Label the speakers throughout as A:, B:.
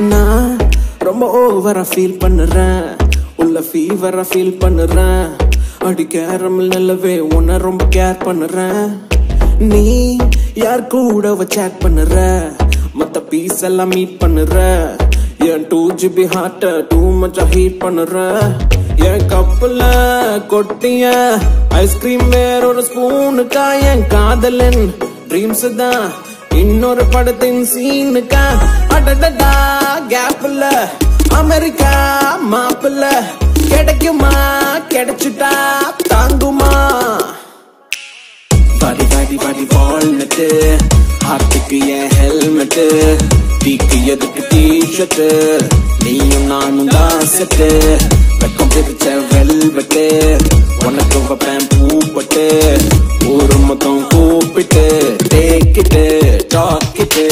A: நான் ரொம்ப ஓவரா ஃபீல் பண்ணுறேன் உள்ள ஃபீவரா ஃபீல் பண்ணுறேன் அடி கேரமல் நல்லவே உன்னை ரொம்ப கேர் பண்ணுறேன் நீ யார் கூட சேட் பண்ணுற மத்த பீஸ் எல்லாம் மீட் பண்ணுற என் டூ ஜிபி ஹார்ட்ட டூ மச்சா ஹீட் பண்ணுற என் கப்புல கொட்டிய ஐஸ்கிரீம் வேற ஒரு ஸ்பூனுக்கா என் காதலன் ட்ரீம்ஸ் தான் இன்னொரு படத்தின் சீனுக்கா அடடடா கேப்ல அமெரிக்கா மாப்பிள்ள கிடைக்குமா கிடைச்சிட்டா தாங்குமா பாடி பாடி பாடி வால்நட்டு ஹார்ட்டுக்கு என் ஹெல்மெட்டு டீக்கு எதுக்கு டிஷர்ட்டு நீயும் நானும் தான் செட்டு வெக்கம் பிரிச்ச வெல்வெட்டு உனக்கு வைப்பேன் பூப்பட்டு ஊரு மொத்தம் கூப்பிட்டு டேக்கிட்டு டாக்கிட்டு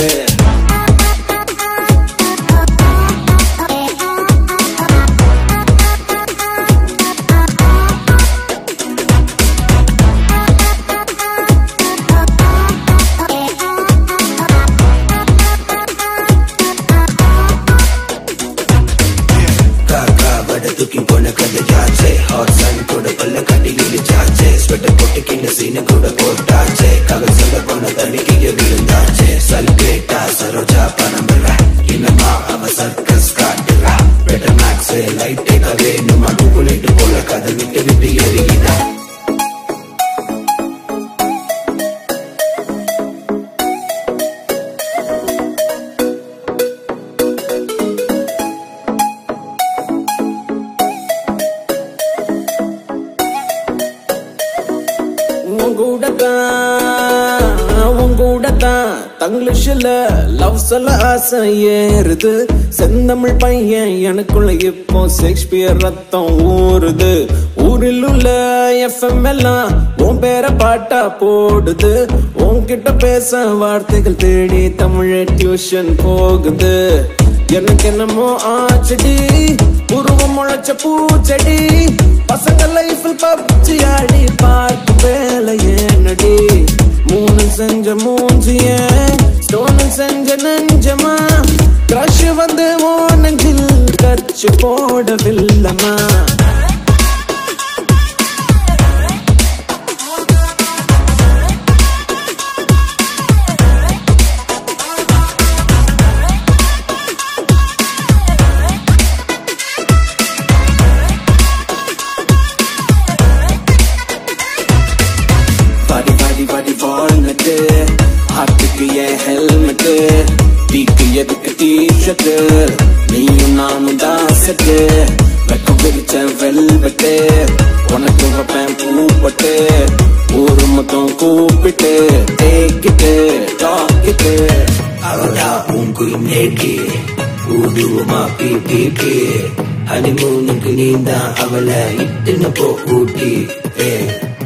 B: காக்கா வட தூக்கி போன கதை ஜாச்சே ஹாட் சன் கூட பல்ல கட்டி இடிச்சாச்சே ஸ்வெட்டர் போட்டுக்கின்னு சீன கூட போட்டாச்சே கதை சொல்ல போன தண்ணிக்கு விழுந்தாச்சே சல்கேட்டா சரோஜா பணம்புற இன்னமா அவ சர்க்கஸ் காட்டுறா பெட்டர் மேக்ஸ் லைட் வேணுமா டூப்புலிட்டு போல கதை விட்டு விட்டு எரியுதா
A: உங்கூடத்தான் உங்கூடத்தான் தங்கிலீஷ்ல லவ் சொல்ல ஆசை ஏறுது செந்தமிழ் பையன் எனக்குள்ள இப்போ ஷேக்ஸ்பியர் ரத்தம் ஊறுது ஊரில் உள்ள எஃப்எம் எல்லாம் உன் பேர பாட்டா போடுது உன்கிட்ட பேச வார்த்தைகள் தேடி தமிழ் டியூஷன் போகுது எனக்கு என்னமோ ஆச்சடி உருவம் முளைச்ச பூச்செடி பசங்க லைஃபில் பப்ஜி ஆடி பார்க்கும் வேலை ஏனடி மூணு செஞ்ச மூஞ்சிய ஸ்டோனு செஞ்ச நெஞ்சமா கிரஷ் வந்து ஓ நெஞ்சில் கச்சு போடவில்லமா பாடி பாடி பாடி வால்நட்டு ஹார்ட்டுக்கு என் ஹெல்மெட்டு டீக்கு எதுக்கு டிஷர்ட்டு நீயும் நானும் தான் செட்டு வெக்கம் பிரிச்ச வெல்வெட்டு உனக்கு வைப்பேன் பூப்பட்டு ஊரு மொத்தம் கூப்பிட்டு தேக்கிட்டு டாக்கிட்டு
B: அவளா உங்குயும் நேக்கி ஊடுவமா பீட்டிக்கு ஹனிமூனுக்கு நீந்தான் அவளை இட்டுன்னு போ ஊட்டி ஏ